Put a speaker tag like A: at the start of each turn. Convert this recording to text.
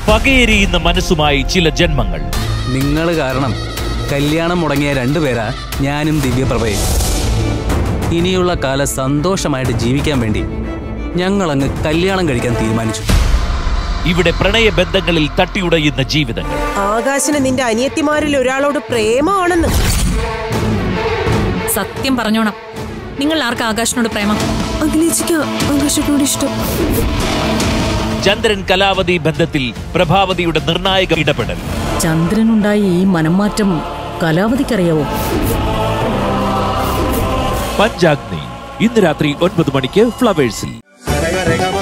A: പകയെരിയുന്ന മനസ്സുമായി ചില ജന്മങ്ങൾ
B: നിങ്ങൾ കാരണം കല്യാണം മുടങ്ങിയ രണ്ടുപേരാ ഞാനും ദിവ്യപ്രഭയും ഇനിയുള്ള കാലം സന്തോഷമായിട്ട് ജീവിക്കാൻ വേണ്ടി ഞങ്ങൾ അങ്ങ് കല്യാണം കഴിക്കാൻ തീരുമാനിച്ചു
A: ഇവിടെ പ്രണയബന്ധങ്ങളിൽ തട്ടിയുടയുന്ന ജീവിതങ്ങൾ
C: ആകാശിന് നിന്റെ അനിയത്തിമാരിൽ ഒരാളോട് പ്രേമമാണെന്ന്
D: സത്യം പറഞ്ഞോണം നിങ്ങൾ ആർക്കാ ആകാശിനോട് പ്രേമം
E: അഖിലേച്ചിക്ക് ആകാശത്തോട് ഇഷ്ടം
A: ചന്ദ്രൻ കലാവതി ബന്ധത്തിൽ പ്രഭാവതിയുടെ നിർണായക ഇടപെടൽ
F: ചന്ദ്രനുണ്ടായ ഈ മനംമാറ്റം കലാവതിക്കറിയാവോ
A: പഞ്ചാഗ്നി ഇന്ന് രാത്രി ഒൻപത് മണിക്ക് ഫ്ലവേഴ്സിൽ
G: രഗ രഗ